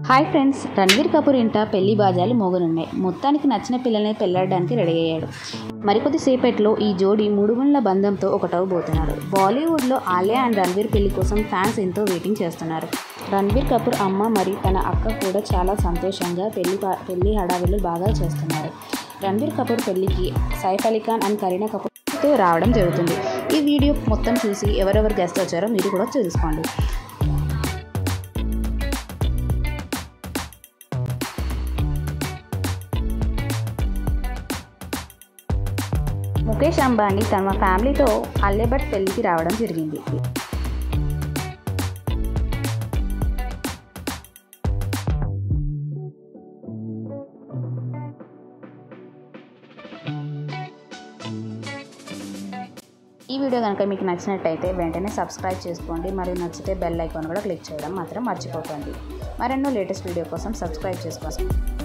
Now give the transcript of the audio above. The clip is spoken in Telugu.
హాయ్ ఫ్రెండ్స్ రణ్వీర్ కపూర్ ఇంట పెళ్లి బాజాలు మోగనున్నాయి మొత్తానికి నచ్చిన పిల్లల్ని పెళ్లాడడానికి రెడీ అయ్యాడు మరికొద్ది సేపట్లో ఈ జోడీ మూడుగుండ్ల బంధంతో ఒకటవబోతున్నారు బాలీవుడ్లో ఆలియా అండ్ రణ్వీర్ పెళ్లి కోసం ఫ్యాన్స్ ఎంతో వెయిటింగ్ చేస్తున్నారు రణ్వీర్ కపూర్ అమ్మ మరియు తన అక్క కూడా చాలా సంతోషంగా పెళ్లి పా- పెళ్లి హడావిలు బాగా చేస్తున్నారు రణ్వీర్ కపూర్ పెళ్లికి సైఫ్ అలీ ఖాన్ అండ్ కరీనా కపూర్తో రావడం జరుగుతుంది ఈ వీడియో మొత్తం చూసి ఎవరెవరు గెస్ట్ వచ్చారో మీరు కూడా తెలుసుకోండి ముఖేష్ అంబానీ తమ ఫ్యామిలీతో అల్లెబట్ పెళ్లికి రావడం జరిగింది ఈ వీడియో కనుక మీకు నచ్చినట్టయితే వెంటనే సబ్స్క్రైబ్ చేసుకోండి మరియు నచ్చితే బెల్ ఐకాన్ కూడా క్లిక్ చేయడం మాత్రం మర్చిపోకండి మరెన్నో లేటెస్ట్ వీడియో కోసం సబ్స్క్రైబ్ చేసుకోండి